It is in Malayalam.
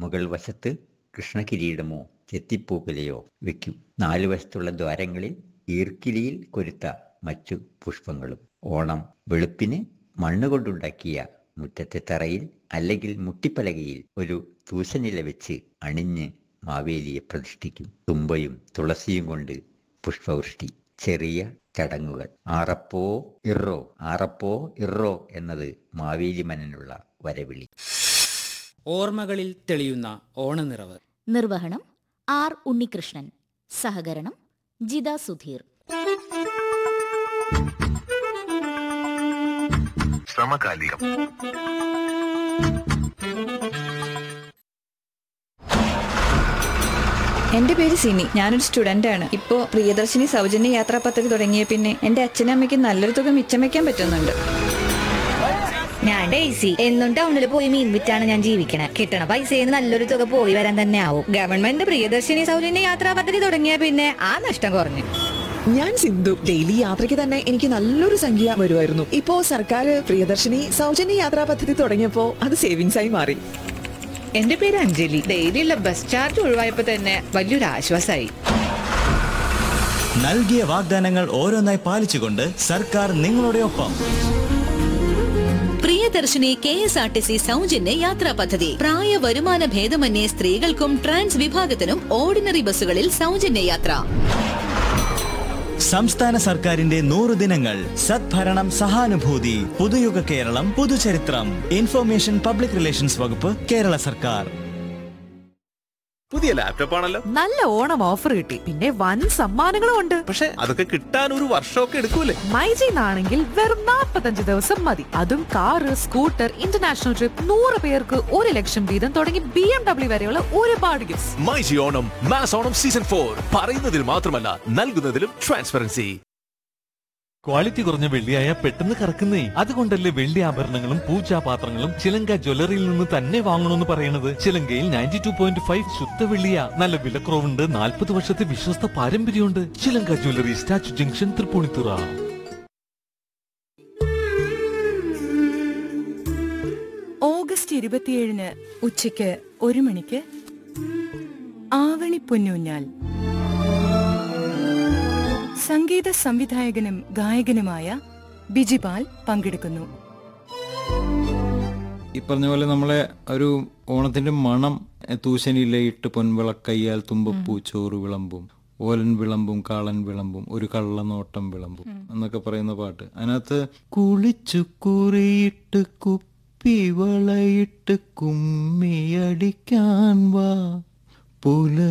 മുകൾ വശത്ത് കൃഷ്ണകിരീടമോ ചെത്തിപ്പൂക്കുലയോ വെക്കും നാലു വശത്തുള്ള ദ്വാരങ്ങളിൽ ഈർക്കിലിയിൽ കൊരുത്ത മറ്റു പുഷ്പങ്ങളും ഓണം വെളുപ്പിന് മണ്ണുകൊണ്ടുണ്ടാക്കിയ മുറ്റത്തെ തറയിൽ അല്ലെങ്കിൽ മുട്ടിപ്പലകയിൽ ഒരു തൂശനില വെച്ച് അണിഞ്ഞ് മാവേലിയെ പ്രതിഷ്ഠിക്കും തുമ്പയും തുളസിയും കൊണ്ട് പുഷ്പവൃഷ്ടി ചെറിയ ചടങ്ങുകൾ ആറപ്പോ ഇറോ ആറപ്പോ ഇറോ എന്നത് മാവേലി മനനുള്ള വരവിളി ഓർമ്മകളിൽ തെളിയുന്ന ഓണനിറവ് നിർവഹണം ആർ ഉണ്ണികൃഷ്ണൻ സഹകരണം ജിത സുധീർ സമകാലികം എന്റെ പേര് സിനി ഞാനൊരു സ്റ്റുഡന്റ് ആണ് ഇപ്പോ പ്രിയദർശിനി സൗജന്യ യാത്രാ പദ്ധതി തുടങ്ങിയ പിന്നെ എന്റെ അച്ഛനും അമ്മയ്ക്ക് നല്ലൊരു തുക മിച്ചം വെക്കാൻ പറ്റുന്നുണ്ട് ഞാൻ ഡേസി എന്നും ടൗണിൽ പോയി മീൻ വിറ്റാണ് ഞാൻ ജീവിക്കണേ കിട്ടണ പൈസയിൽ നല്ലൊരു തുക പോയി വരാൻ തന്നെ ആവും ഗവൺമെന്റ് പ്രിയദർശിനി സൗജന്യ യാത്രാ പദ്ധതി തുടങ്ങിയ പിന്നെ ആ നഷ്ടം കുറഞ്ഞു ഞാൻ സിന്ധു ഡെയിലി യാത്രയ്ക്ക് തന്നെ എനിക്ക് നല്ലൊരു സംഖ്യ വരുമായിരുന്നു ഇപ്പോ സർക്കാർ പ്രിയദർശിനി സൗജന്യ യാത്രാ പദ്ധതി തുടങ്ങിയപ്പോ അത് സേവിങ്സ് ആയി മാറി എന്റെ പേര് അഞ്ജലി ഡെയിലിയുള്ള ബസ് ചാർജ് ഒഴിവായപ്പോ തന്നെ വലിയൊരു ആശ്വാസമായി നൽകിയ വാഗ്ദാനങ്ങൾ ഓരോന്നായി പാലിച്ചുകൊണ്ട് സർക്കാർ നിങ്ങളുടെ ഒപ്പം Priyadarshini K S R T C സൗജന്യ യാത്രാ പദ്ധതി പ്രായ വരുമാന ഭേദമന്യേ സ്ത്രീകൾക്കും ട്രാൻസ് വിഭാഗത്തിനും ഓർഡിനറി ബസ്സുകളിൽ സൗജന്യ യാത്ര സംസ്ഥാന സർക്കാരിന്റെ നൂറ് ദിനങ്ങൾ സദ്ഭരണം സഹാനുഭൂതി പുതുയുഗ കേരളം പുതുചരിത്രം ഇൻഫർമേഷൻ പബ്ലിക് റിലേഷൻസ് വകുപ്പ് കേരള സർക്കാർ പുതിയ ലാപ്ടോപ്പ് ആണല്ലോ നല്ല ഓണം ഓഫർ കിട്ടി പിന്നെ വൻ സമ്മാനങ്ങളും ഉണ്ട് പക്ഷെ അതൊക്കെ കിട്ടാൻ ഒരു വർഷമൊക്കെ എടുക്കൂലേ മൈജിന്നാണെങ്കിൽ വെറും നാൽപ്പത്തഞ്ച് ദിവസം മതി അതും കാറ് സ്കൂട്ടർ ഇന്റർനാഷണൽ ട്രിപ്പ് നൂറ് പേർക്ക് ഒരു ലക്ഷം വീതം തുടങ്ങി ബി എം ഡബ്ല്യു വരെയുള്ള ഒരുപാട് gift myG Onam mass Onam season four പറയുന്നതിൽ മാത്രമല്ല നൽകുന്നതിലും ട്രാൻസ്പെറൻസി ക്വാളിറ്റി കുറഞ്ഞ വെള്ളിയായ പെട്ടെന്ന് കറക്കുന്നേ അതുകൊണ്ടല്ലേ വെള്ളി ആഭരണങ്ങളും പൂജാപാത്രങ്ങളും ചിലങ്ക ജ്വല്ലറിയിൽ നിന്ന് തന്നെ വാങ്ങണമെന്ന് പറയുന്നത് ചിലങ്കയിൽ നയൻറ്റി ടു പോയിന്റ് ഫൈവ് ശുദ്ധ വെള്ളിയ നല്ല വിലക്കുറവുണ്ട് നാൽപ്പത് വർഷത്തെ വിശ്വസ്ത പാരമ്പര്യമുണ്ട് Chilanka jewellery statue junction Thrippunithura August ഇരുപത്തിയേഴിന് ഉച്ചയ്ക്ക് ഒരു മണിക്ക് ആവണി പൊന്നൂഞ്ഞാൽ സംഗീത സംവിധായകനും ഗായകനുമായ ബിജിപാൽ പങ്കെടുക്കുന്നു ഈ പറഞ്ഞ പോലെ നമ്മളെ ഒരു ഓണത്തിന്റെ മണം തൂശനിലയിട്ട് പൊൻവിളക്കയ്യാൽ തുമ്പപ്പൂ ചോറ് വിളമ്പും ഓലൻ വിളമ്പും കാളൻ വിളമ്പും ഒരു കള്ളനോട്ടം വിളമ്പും എന്നൊക്കെ പറയുന്ന പാട്ട് അതിനകത്ത് കുളിച്ചു കുറിയിട്ട് കുപ്പി വളയിട്ട് കുമ്മിയടിക്കാൻ വാ പുല